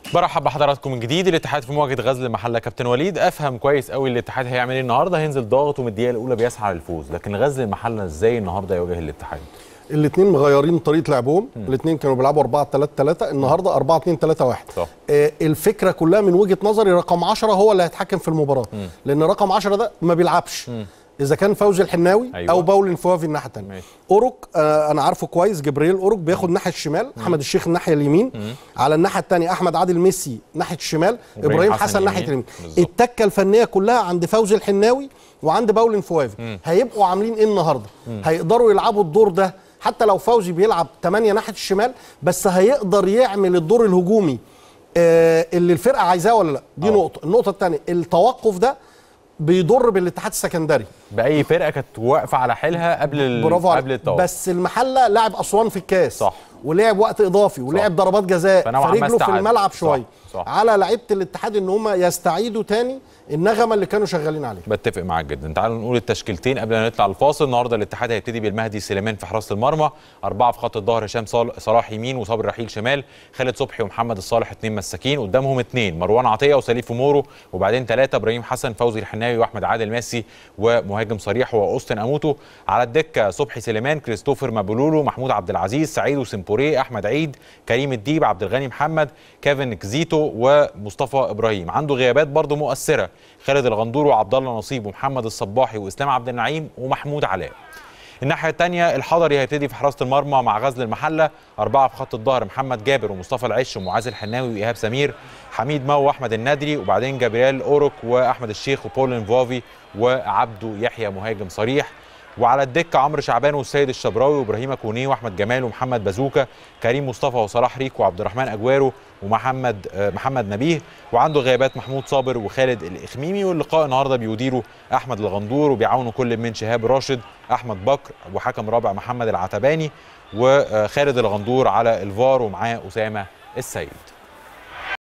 برحب بحضراتكم من جديد الاتحاد في مواجهه غزل المحله كابتن وليد افهم كويس قوي الاتحاد هيعمل ايه النهارده هينزل ضاغط ومن الدقيقه الاولى بيسعى للفوز لكن غزل المحله ازاي النهارده يواجه الاتحاد الاثنين مغيرين طريقه لعبهم الاثنين كانوا بيلعبوا 4 3 3 النهارده 4 2 3 1 صح. آه الفكره كلها من وجهه نظري رقم 10 هو اللي هيتحكم في المباراه لان رقم 10 ده ما بيلعبش اذا كان فوزي الحناوي أيوة. او باول انفوافي الناحيه الثانيه ماشي. اوروك آه انا عارفه كويس جبريل اوروك بياخد الناحيه الشمال احمد الشيخ الناحيه اليمين على الناحيه الثانيه احمد عادل ميسي ناحيه الشمال إبراهيم ابراهيم حسن حسن ناحيه يمين. اليمين بالظبط. التكه الفنيه كلها عند فوزي الحناوي وعند باول انفوافي هيبقوا عاملين ايه النهارده هيقدروا يلعبوا الدور ده حتى لو فوزي بيلعب 8 ناحيه الشمال بس هيقدر يعمل الدور الهجومي آه اللي الفرقه عايزاه ولا لا دي أه. نقطه النقطه الثانيه التوقف ده بيضر بالاتحاد السكندري باي فرقه كانت واقفه على حيلها قبل ال... برافو قبل عليك التوقف بس المحله لعب اسوان في الكاس صح. ولعب وقت اضافي ولعب ضربات جزاء فنوعاً ما فرجله في استعاد. الملعب صح، شويه صح. على لعيبه الاتحاد ان هم يستعيدوا تاني النغمه اللي كانوا شغالين عليها بتفق معاك جدا تعالوا نقول التشكيلتين قبل ما نطلع الفاصل النهارده الاتحاد هيبتدي بالمهدي سليمان في حراسه المرمى اربعه في خط الظهر هشام صال- صلاح يمين وصبري رحيل شمال خالد صبحي ومحمد الصالح اثنين مساكين قدامهم اثنين مروان عطيه وسليف مورو وبعدين ثلاثه ابراهيم حسن فوزي الحناوي واحمد عادل ماسي ومهاجم صريح واوستن اموتو على الدكه صبحي سليمان كريستوفر مابولولو محمود عبد العزيز سعيد وسمبوري احمد عيد كريم الديب عبد الغني محمد كيفن كزيتو ومصطفى ابراهيم عنده غيابات برضه مؤثره خالد الغندور وعبد الله نصيب ومحمد الصباحي واسلام عبد النعيم ومحمود علاء الناحيه الثانيه الحضري هيبتدي في حراسه المرمى مع غزل المحله اربعه في خط الظهر محمد جابر ومصطفى العش ومعاذ الحناوي وايهاب سمير حميد مو واحمد النادري وبعدين جابرييل اوروك واحمد الشيخ وبول انفوفي وعبده يحيى مهاجم صريح وعلى الدكه عمرو شعبان والسيد الشبراوي وابراهيم كونيه واحمد جمال ومحمد بازوكا كريم مصطفى وصلاح ريك وعبد الرحمن اجوارو ومحمد آه، محمد نبيه وعنده غيابات محمود صابر وخالد الاخميمي واللقاء النهارده بيديره احمد الغندور وبيعاونه كل من شهاب راشد احمد بكر وحكم رابع محمد العتباني وخالد الغندور على الفار ومعاه اسامه السيد